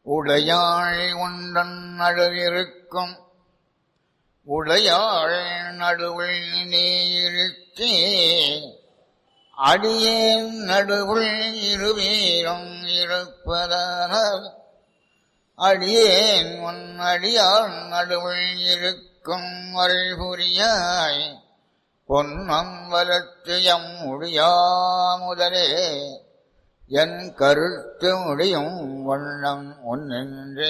உடையாள் உண்டன் நடுவிருக்கும் உடையாள் நடுவில் நீருத்தே அடியேன் நடுவுள் இருவீரும் இருப்பதனால் அடியேன் உன் அடியாள் நடுவுள் இருக்கும் அருள்புரியாய் பொன்னம் வளர்த்தியம் முடியா முதலே என் கருத்து முடியும் வண்ணம் ஒன்றே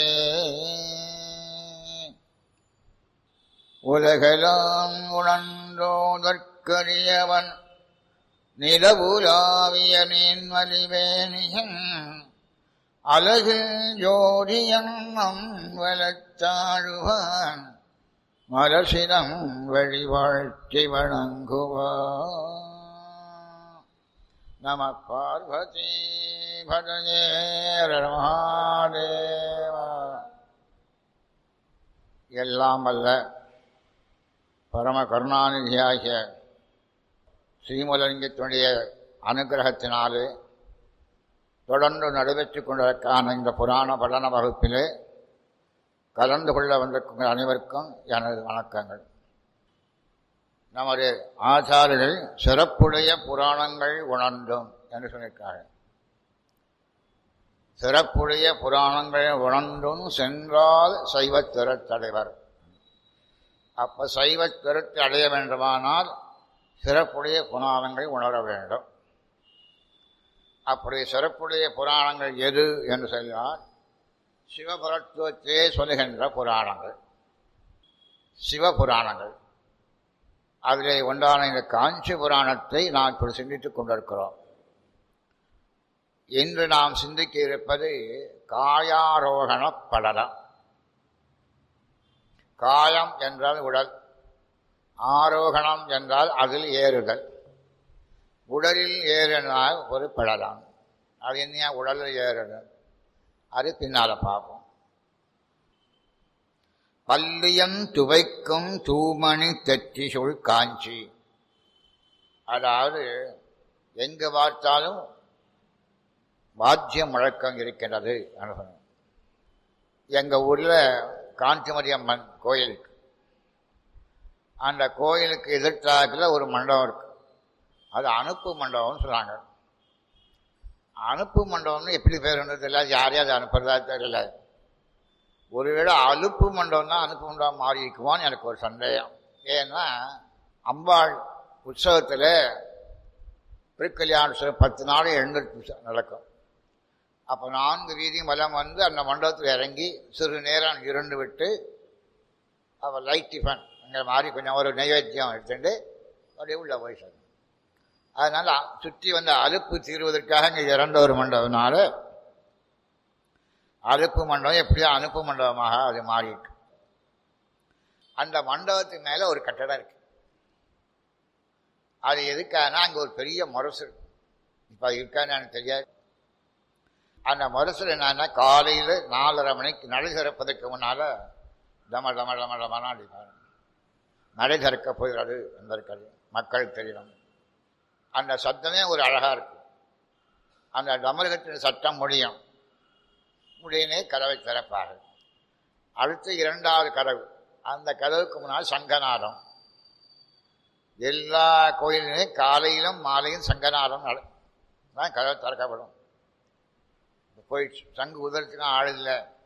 உலகலாம் உணர்ந்தோதற்கரியவன் நிலவுலாவிய நீன்மலிவேணியன் அழகில் ஜோதியன் நம் வலத்தாழுவான் மலசிடம் வழிவாழ்த்தி வணங்குவான் நம பார்வதி பதயே மகாதேவா எல்லாம் அல்ல பரம கருணாநிதியாகிய ஸ்ரீமுலலிங்கத்தினுடைய அனுகிரகத்தினாலே தொடர்ந்து நடைபெற்றுக் கொண்டிருக்கான இந்த புராண படன வகுப்பிலே கலந்து கொள்ள வந்திருக்கும் அனைவருக்கும் எனது வணக்கங்கள் நமது ஆச்சாரியர்கள் சிறப்புடைய புராணங்கள் உணர்ந்தும் என்று சொல்லியிருக்கார்கள் சிறப்புடைய புராணங்களை உணர்ந்தும் சென்றால் சைவத் திறத்தடைவர் அப்ப சைவத் திறத்தை அடைய வேண்டுமானால் சிறப்புடைய புராணங்களை உணர வேண்டும் அப்படி சிறப்புடைய புராணங்கள் எது என்று சொன்னால் சிவபரத்துவத்தையே சொல்லுகின்ற புராணங்கள் சிவபுராணங்கள் அதிலே உண்டான இந்த காஞ்சி புராணத்தை நாம் இப்படி சிந்தித்துக் கொண்டிருக்கிறோம் இன்று நாம் சிந்திக்க இருப்பது காயாரோகண படலம் காயம் என்றால் உடல் ஆரோகணம் என்றால் அதில் ஏறுதல் உடலில் ஏறினால் ஒரு படலாம் அது என்ன உடலில் ஏறுதல் அது பின்னால பார்ப்போம் பல்லியம் துவைக்கும் தூமணி தெற்றி சொல் காஞ்சி அதாவது எங்கு பார்த்தாலும் வாத்திய முழக்கம் இருக்கின்றது அனுபவம் எங்க ஊர்ல காந்திமதி அம்மன் கோயில் இருக்கு அந்த கோயிலுக்கு எதிர்த்தாக்கில் ஒரு மண்டபம் இருக்கு அது அனுப்பு மண்டபம்னு சொல்றாங்க அனுப்பு மண்டபம்னு எப்படி பேர் தெரியல யாரையாவது அனுப்புறதா தெரியல ஒருவேளை அலுப்பு மண்டபம் தான் அனுப்பு மண்டபம் மாறி இருக்குமான்னு எனக்கு ஒரு சந்தேகம் ஏன்னா அம்பாள் உற்சவத்தில் திருக்கல்யாணம் பத்து நாள் எழுந்திருப்பு நடக்கும் அப்போ நான்கு வீதியும் வலம் வந்து அந்த மண்டபத்தில் இறங்கி சிறு நேரம் இருண்டு விட்டு அவள் லைட் டிஃபன் இங்கே மாதிரி கொஞ்சம் ஒரு நைவேத்தியம் எடுத்துட்டு அப்படியே உள்ள போய் சொல்லணும் அதனால் சுற்றி வந்த அலுப்பு தீர்வதற்காக இங்கே இறந்த ஒரு மண்டபம்னால அலுப்பு மண்டபம் எப்படியோ அனுப்பு மண்டபமாக அது மாறிட்டு அந்த மண்டபத்துக்கு மேலே ஒரு கட்டடம் இருக்கு அது எதுக்கானா அங்கே ஒரு பெரிய முரசு இப்போ அது இருக்கான்னு எனக்கு தெரியாது அந்த முரசல் என்னன்னா காலையில் நாலரை மணிக்கு நடை திறப்பதற்கு முன்னால் டம டம டம டமனா அடிப்பாங்க நடை திறக்க போகிறது என்பதற்கது மக்கள் தெரியணும் அந்த சத்தமே ஒரு அழகா இருக்கு அந்த டமரகத்தின் சத்தம் முடியும் உடனே கதவை திறப்பார்கள் அடுத்து இரண்டாவது கதவு அந்த கதவுக்கு முன்னால் சங்கநாதம் எல்லா கோயிலையும் காலையிலும் மாலையும் சங்கநாதம் தான் கதவு திறக்கப்படும் போயிடுச்சு சங்கு உதறத்துக்கும் ஆள் இல்லை